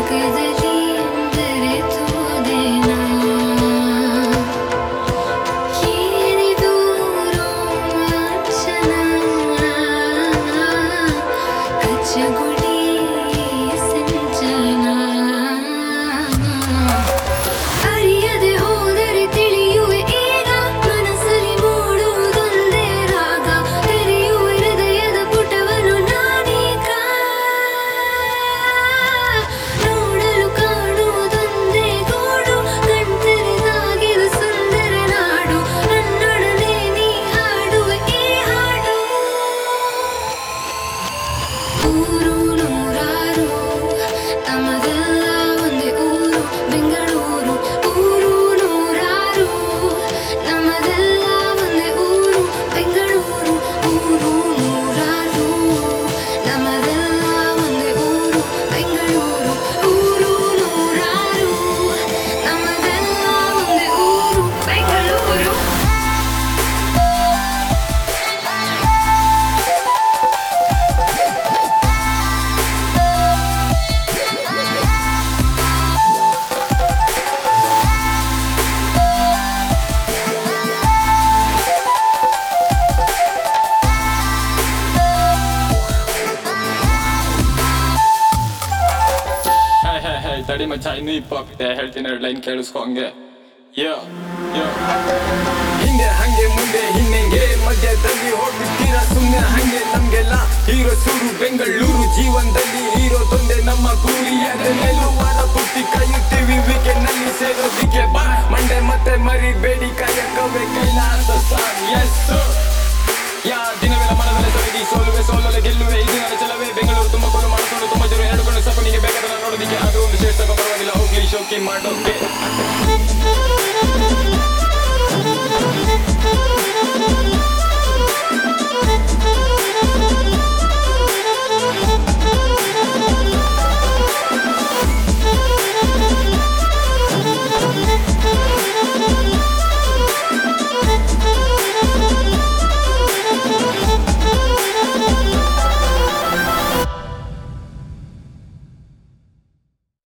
ಜಗದಲ್ಲಿ ಬೆರೆತೋದೇನಾ ಏನಿದು ರೋಮಾಂಚನ ಕಚ್ಚಗುಳಿ ಸಂಚನ ಅರಿಯದೆ ಹೋದರೆ ತಿಳಿಯುವೆ ಈಗ ಮನಸ್ಸಲ್ಲಿ ಮೂಡುವುದೊಂದೇ ರಾಗ ತೆರೆಯುವ ಹೃದಯದ ಪುಟವನ್ನು ನಾನೀಗ ನೋಡಲು ಕಾಣುವುದೊಂದೇ ಗೂಡು ಕಣ್ತೆರೆದಾಗಿದು ಸುಂದರ ನಾಡು ನನ್ನೊಡನೆ ನೀ ಹಾಡುವೆ ಈ ಹಾಡು ಊರು ನೂರಾರು ನಮ್ಮದೆಲ್ಲ ಒಂದೇ ಊರು ಬೆಂಗಳೂರು ಊರು ನೂರಾರು ನಮ್ಮದೆಲ್ಲ ಒಂದೇ ಊರು ಬೆಂಗಳೂರು ಊರು ನೂರಾರು ನಮ್ಮದೆಲ್ಲ ಒಂದೇ ಊರು ಬೆಂಗಳೂರು ಊರು ನೂರಾರು ನಮ್ಮದೆಲ್ಲ ಒಂದೇ ಊರು ಬೆಂಗಳೂರು ಹೇ ಹೇ ಹೇ ತಡಿ ಮಚ್ಚ ಇನ್ನೂ ಇಪ್ಪಾಗ್ತೆ ಹೇಳ್ತೀನಿ ಎರಡು ಲೈನ್ ಕೇಳಿಸ್ಕೊ ಹಂಗೆ ಯೋ ಯೋ ಹಿಂದೆ ಹಂಗೆ ಮುಂದೆ ಹಿಂದೆಂಗೆ ಮಧ್ಯದಲ್ಲಿ ಹೋಗ್ಬಿಡ್ತೀರಾ ಸುಮ್ನೆ ಹಂಗೆ ನಮ್ಗೆಲ್ಲ ಹೀರೋ ಸೂರು ಬೆಂಗಳೂರು ಜೀವನದಲ್ಲಿ ಹೀರೋ ತೊಂದೆ ನಮ್ಮ ಗುರಿ ಅದನ್ನೆಲ್ಲೂ ವಾರ ಪೂರ್ತಿ ಕಾಯುತ್ತೀವಿ ವೀಕೆಂಡ್ ನಲ್ಲಿ ಸೇರೋದಿಕ್ಕೆ ಬಾ ಮಂಡೆ ಮತ್ತೆ ಮರಿಬೇಡಿ ಕಾಯಕವೇ ಕೈಲಾಸ ಸಾರ್ ಎಸ್ ಯಾ ದಿನವೆಲ್ಲ ಮನದಲ್ಲಿ ತೊಡಗಿ ಸೋಲುವೆ ಸೋಲಲೆ ಗೆಲ್ಲುವೆ ಇದು ನನ್ನ ಚಲವೇ ಬೆಂಗಳೂರು ತುಂಬ ಕೊಡು ಮಾಡಿಕೊಂಡು ತುಂಬ ಜನ ಎರಡು ಕಣ್ಣು ಸಾಕು ನಿಮಗೆ ಬೇಕಾದ್ರೆ ನೋಡೋದಿಕ್ಕೆ ಆದ್ರೂ ಒಂದು ಶೇಷ ಪರವಾಗಿಲ್ಲ ಹೋಗ್ಲಿ ಶೋಕಿ ಮಾಡೋಕೆ